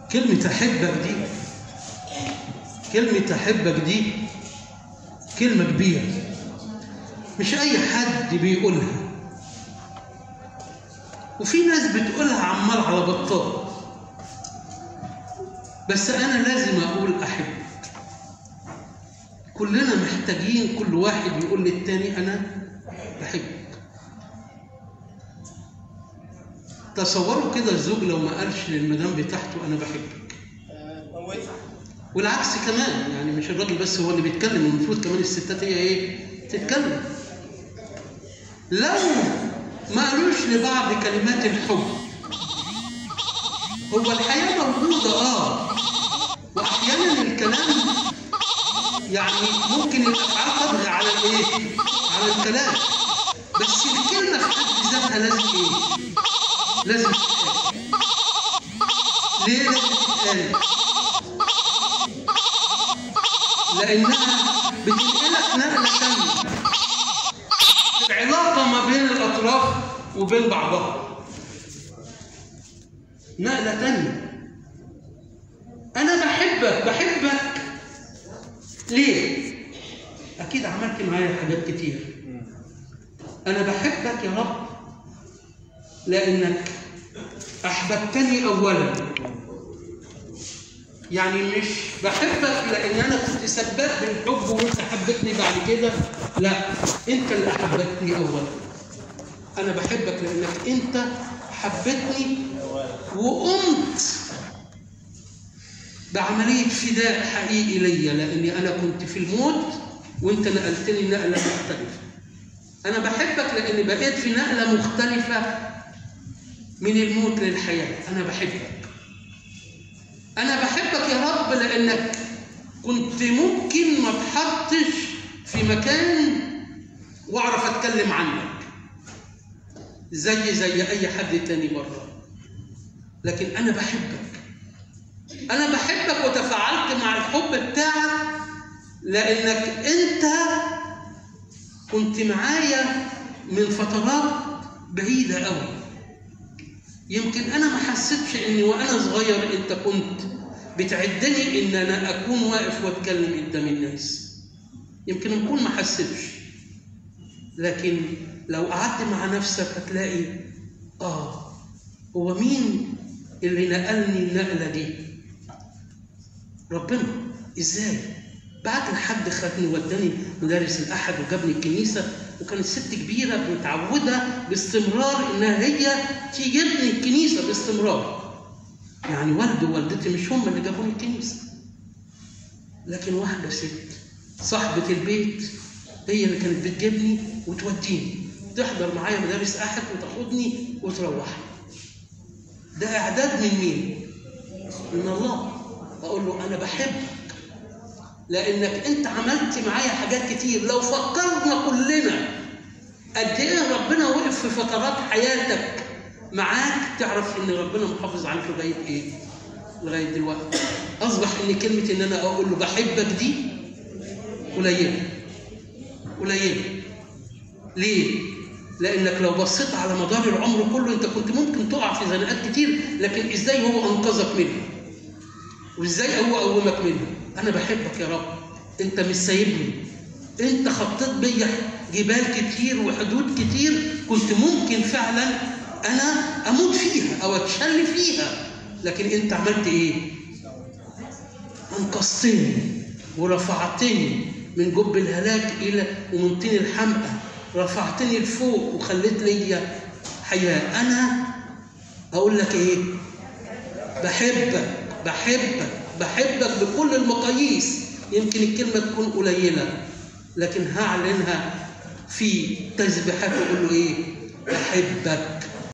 كلمة أحبك دي كلمة أحبك دي كلمة كبيرة مش أي حد بيقولها وفي ناس بتقولها عمال على بطال بس أنا لازم أقول أحبك كلنا محتاجين كل واحد يقول للتاني أنا بحبك تصوروا كده الزوج لو ما قالش للمدام بتاعته أنا بحبك والعكس كمان يعني مش الراجل بس هو اللي بيتكلم المفروض كمان الستات هي ايه تتكلم لو ما قالوش لبعض كلمات الحب هو الحياة موجودة اه وأحيانا الكلام يعني ممكن الأفعال تطغى على الإيه؟ على الكلام بس الكلمة في حد ذاتها لازم إيه؟ لازم تتقال ليه لازم تتقال؟ لأنها بتنقلك نقلة ثانية العلاقة ما بين الأطراف وبين بعضها نقلة تانية أنا بحبك بحبك ليه؟ أكيد عملت معايا حاجات كتير أنا بحبك يا رب لأنك أحببتني أولا يعني مش بحبك لأن أنا كنت سباق بالحب وأنت حبتني بعد كده لا أنت اللي أحببتني أولا أنا بحبك لأنك أنت حبتني وقمت بعملية فداء حقيقي ليا لأني أنا كنت في الموت وأنت نقلتني نقلة مختلفة. أنا بحبك لأني بقيت في نقلة مختلفة من الموت للحياة، أنا بحبك. أنا بحبك يا رب لأنك كنت ممكن ما اتحطش في مكان وأعرف أتكلم عنك. زي زي أي حد تاني بره. لكن أنا بحبك. أنا بحبك وتفاعلت مع الحب بتاعك لأنك أنت كنت معايا من فترات بعيدة أوي يمكن أنا ما حسيتش إني وأنا صغير أنت كنت بتعدني إن أنا أكون واقف وأتكلم قدام الناس يمكن أكون ما حسيتش لكن لو قعدت مع نفسك هتلاقي آه هو مين اللي نقلني النقلة دي؟ ربنا ازاي بعت لحد خدني وداني مدارس الاحد وجابني الكنيسه وكانت ست كبيره متعوده باستمرار انها هي تجيبني الكنيسه باستمرار يعني والدي ووالدتي مش هم اللي جابوني الكنيسه لكن واحده ست صاحبه البيت هي اللي كانت بتجيبني وتوديني تحضر معايا مدارس احد وتاخدني وتروحني ده اعداد من مين من الله اقول له انا بحبك لانك انت عملت معايا حاجات كتير لو فكرنا كلنا قد ايه ربنا وقف في فترات حياتك معاك تعرف ان ربنا محافظ عليك لغايه ايه لغايه دلوقتي اصبح ان كلمه ان انا اقول له بحبك دي قليله قليله ليه لانك لو بصيت على مدار العمر كله انت كنت ممكن تقع في زنقات كتير لكن ازاي هو انقذك منها وازاي هو قومك منه انا بحبك يا رب انت مش سايبني انت خطيت بيا جبال كتير وحدود كتير كنت ممكن فعلا انا اموت فيها او اتشل فيها لكن انت عملت ايه انقذتني ورفعتني من جب الهلاك الى ومن طين الحمقى رفعتني لفوق وخليت ليا حياه انا اقول لك ايه بحبك بحبك بحبك بكل المقاييس يمكن الكلمة تكون قليلة لكن هعلنها في تسبيحات واقول له ايه بحبك